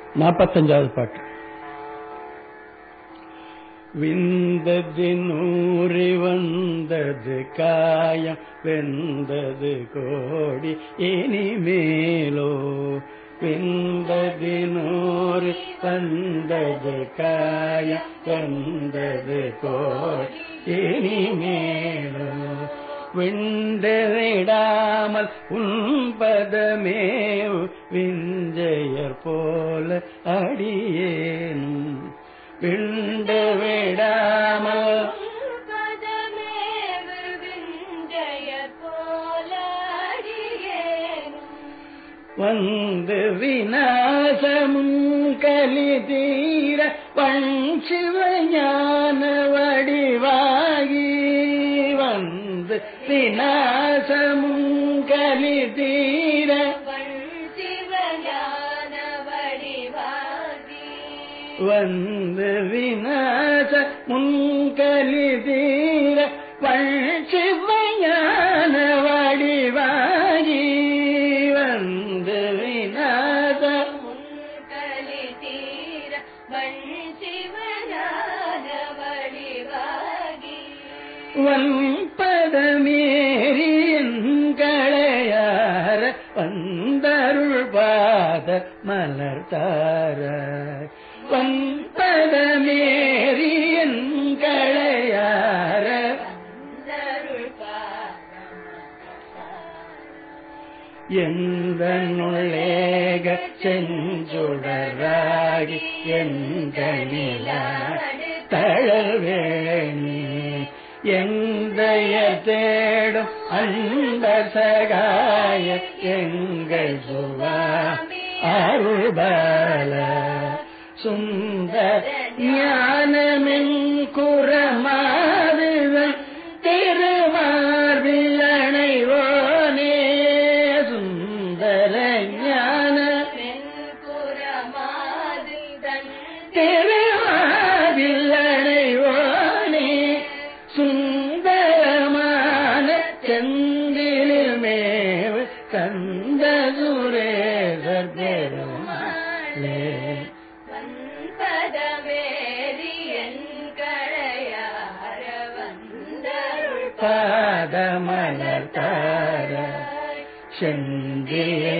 நாற்பத்தஞ்சாவது பாட்டு விந்தது நூறி வந்தது காயம் வெந்தது கோடி இனிமேலோ விந்தது நூறி வந்தது காயம் வெந்தது கோடி இனிமேலோ விண்டறிடாமல் உன்பதமேவு விஞ்சையர் போல அடியேனும் விண்டு விடாமல் பதமேவு விஞ்சையர் போல அடியேனும் வந்து விநாசமும் கலி தீர பண் சிவஞான வடிவாகி வந்து விநாசமும் கலி தீர வண் சிவஞான வடிவாகி வந்து விநாச முன்கலி தீர பண் சிவஞான வடிவாகி வந்து விநாச முன்கலி தீர வண் சிவஞான வடிவாகி வன்பதமேரியன் களையார வந்தருள் பாத மலர்த்தார வன்பதமேரியன் களையார வந்தருள் எந்த நுள்ளேக செஞ்சுடராகி எந்த நிலா தழவேணி எந்தைய தேடும் அந்த சகாய எங்கள் சுவாமி அருள்பல சுந்தர ஞானமென் குரமாறுவன் திருமார்பில் அணைவோனே சுந்தர ஞான வெண்புறமாது தன் திருமார்பில் அணைவோனே சுந்தரமான செந்திலில் மேவு கந்த சுரேசர் பெருமாளே வன்பதமேறி என் களையார வந்தருள் பாதமலர் தார செந்திலே